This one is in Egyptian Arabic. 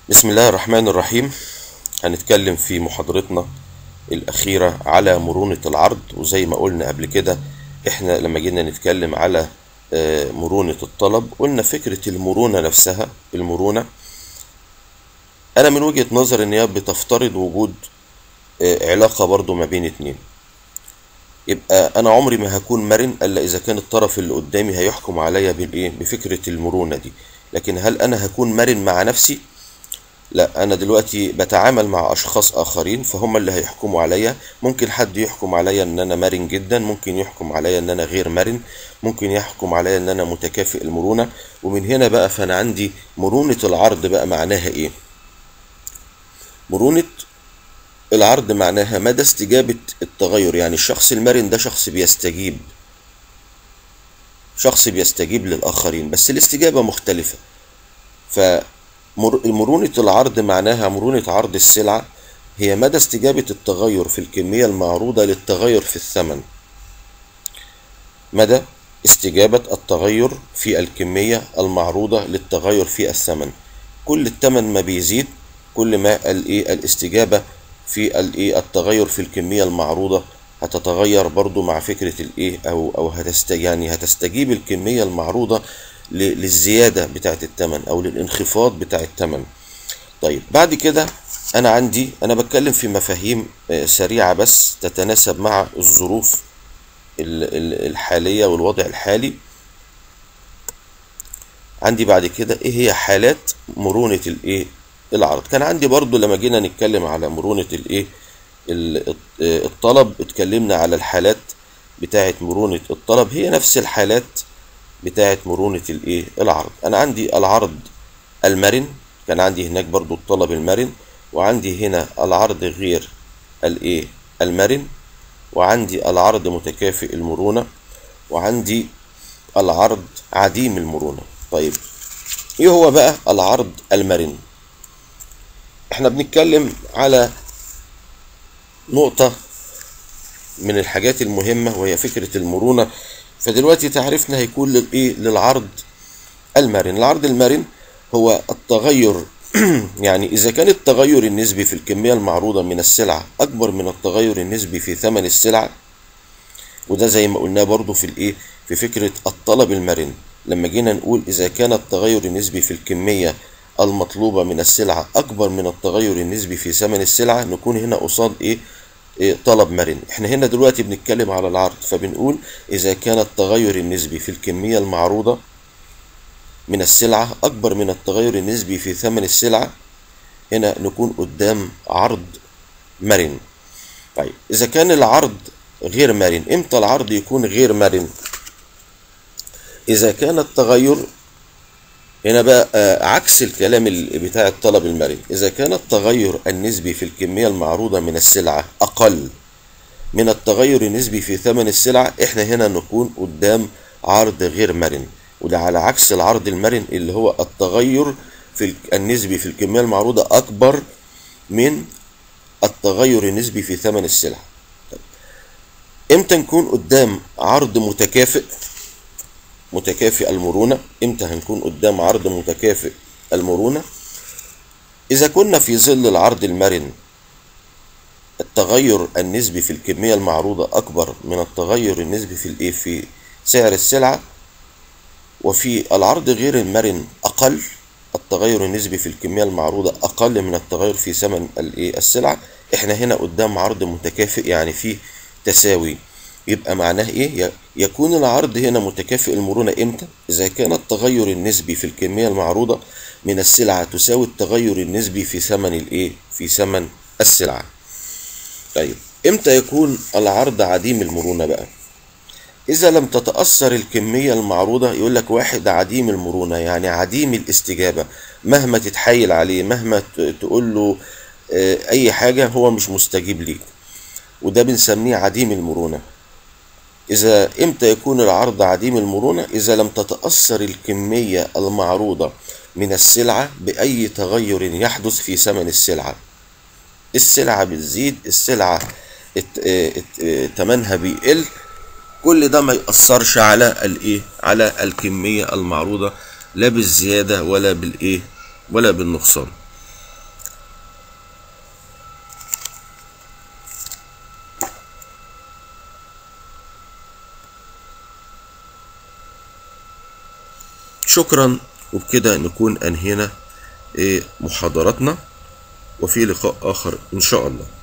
بسم الله الرحمن الرحيم هنتكلم في محاضرتنا الأخيرة على مرونة العرض وزي ما قلنا قبل كده احنا لما جينا نتكلم على آه، مرونة الطلب قلنا فكرة المرونة نفسها المرونة أنا من وجهة نظر إن هي بتفترض وجود آه، علاقة برضو ما بين اتنين يبقى أنا عمري ما هكون مرن إلا إذا كان الطرف اللي قدامي هيحكم عليا بالإيه بفكرة المرونة دي لكن هل أنا هكون مرن مع نفسي لا انا دلوقتي بتعامل مع اشخاص اخرين فهم اللي هيحكموا عليا ممكن حد يحكم عليا ان انا مرن جدا ممكن يحكم عليا ان انا غير مرن ممكن يحكم عليا ان انا متكافئ المرونة ومن هنا بقى فانا عندي مرونة العرض بقى معناها ايه مرونة العرض معناها مدى استجابة التغير يعني الشخص المرن ده شخص بيستجيب شخص بيستجيب للآخرين بس الاستجابة مختلفة فمرونة العرض معناها مرونة عرض السلعة هي مدى استجابة التغير في الكمية المعروضة للتغير في الثمن مدى استجابة التغير في الكمية المعروضة للتغير في الثمن كل الثمن ما بيزيد كل ما الايه الاستجابة في الايه التغير في الكمية المعروضة هتتغير برضو مع فكرة الايه او او هتست يعني هتستجيب الكمية المعروضة ل- للزيادة بتاعة الثمن او للانخفاض بتاع الثمن طيب بعد كده انا عندي انا بتكلم في مفاهيم آه، سريعة بس تتناسب مع الظروف ال- ال- الحالية والوضع الحالي عندي بعد كده ايه هي حالات مرونة الايه العرض كان عندي برضو لما جينا نتكلم على مرونة الايه ال- آه، الطلب اتكلمنا على الحالات بتاعة مرونة الطلب هي نفس الحالات بتاعة مرونة الايه العرض انا عندي العرض المرن كان عندي هناك برضو الطلب المرن وعندي هنا العرض غير الايه المرن وعندي العرض متكافئ المرونة وعندي العرض عديم المرونة طيب ايه هو بقى العرض المرن احنا بنتكلم على نقطة من الحاجات المهمة وهي فكرة المرونة فدلوقتي تعرفنا هيكون للايه للعرض المرن العرض المرن هو التغير يعني إذا كان التغير النسبي في الكمية المعروضة من السلعة أكبر من التغير النسبي في ثمن السلعة وده زي ما قلناه برضو في الايه في فكرة الطلب المرن لما جينا نقول إذا كان التغير النسبي في الكمية المطلوبة من السلعة أكبر من التغير النسبي في ثمن السلعة نكون هنا قصاد إيه إيه طلب مرن احنا هنا دلوقتي بنتكلم على العرض فبنقول إذا كان التغير النسبي في الكمية المعروضة من السلعة أكبر من التغير النسبي في ثمن السلعة هنا نكون قدام عرض مرن طيب إذا كان العرض غير مرن إمتى العرض يكون غير مرن إذا كان التغير هنا بقى آه، عكس الكلام ال- بتاع الطلب المرن إذا كان التغير النسبي في الكمية المعروضة من السلعة أقل من التغير النسبي في ثمن السلعة احنا هنا نكون قدام عرض غير مرن وده على عكس العرض المرن اللي هو التغير في ال- النسبي في الكمية المعروضة أكبر من التغير النسبي في ثمن السلعة امتى نكون قدام عرض متكافئ متكافئ المرونة امتى هنكون قدام عرض متكافئ المرونة إذا كنا في ظل العرض المرن التغير النسبي في الكمية المعروضة أكبر من التغير النسبي في الإيه في سعر السلعة وفي العرض غير المرن أقل التغير النسبي في الكمية المعروضة أقل من التغير في ثمن الإيه السلعة إحنا هنا قدام عرض متكافئ يعني فيه تساوي يبقى معناه إيه ي- يكون العرض هنا متكافئ المرونة إمتى إذا كان التغير النسبي في الكمية المعروضة من السلعة تساوي التغير النسبي في ثمن الإيه في ثمن السلعة طيب امتى يكون العرض عديم المرونة بقى إذا لم تتأثر الكمية المعروضة يقول لك واحد عديم المرونة يعني عديم الاستجابة مهما تتحايل عليه مهما ت- تقول له آه، أي حاجة هو مش مستجيب ليك وده بنسميه عديم المرونة إذا إمتى يكون العرض عديم المرونة إذا لم تتأثر الكمية المعروضة من السلعة بأي تغير يحدث في ثمن السلعة السلعة بتزيد السلعة ات- ات- اه تمنها بيقل كل ده ما يأثرش على الايه على الكمية المعروضة لا بالزيادة ولا بالايه ولا بالنقصان شكرا وبكده نكون أنهينا إيه محاضراتنا وفي لقاء آخر إن شاء الله